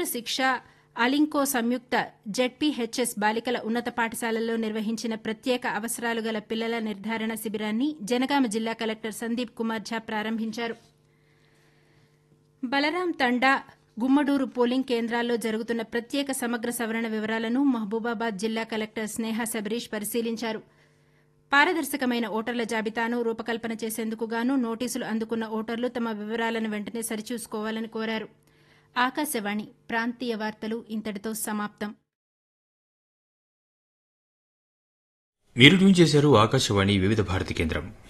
శిక్ష అలింకో సంయుక్త జెడ్పీహెచ్ఎస్ బాలికల ఉన్నత పాఠశాలల్లో నిర్వహించిన ప్రత్యేక అవసరాలు గల పిల్లల నిర్ధారణ శిబిరాన్ని జనగామ జిల్లా కలెక్టర్ సందీప్ కుమార్ ఝా ప్రారంభించారు బలరాం తండా గుమ్మడూరు పోలింగ్ కేంద్రాల్లో జరుగుతున్న ప్రత్యేక సమగ్ర సవరణ వివరాలను మహబూబాబాద్ జిల్లా కలెక్టర్ స్నేహ శబరీష్ పరిశీలించారు పారదర్శకమైన ఓటర్ల జాబితాను రూపకల్పన చేసేందుకు గాను నోటీసులు అందుకున్న ఓటర్లు తమ వివరాలను వెంటనే సరిచూసుకోవాలని కోరారు ఆకాశవాణి ప్రాంతీయ వార్తలు ఇంతటితో సమాప్తం మీరు ట్యూన్ చేశారు ఆకాశవాణి వివిధ భారతి కేంద్రం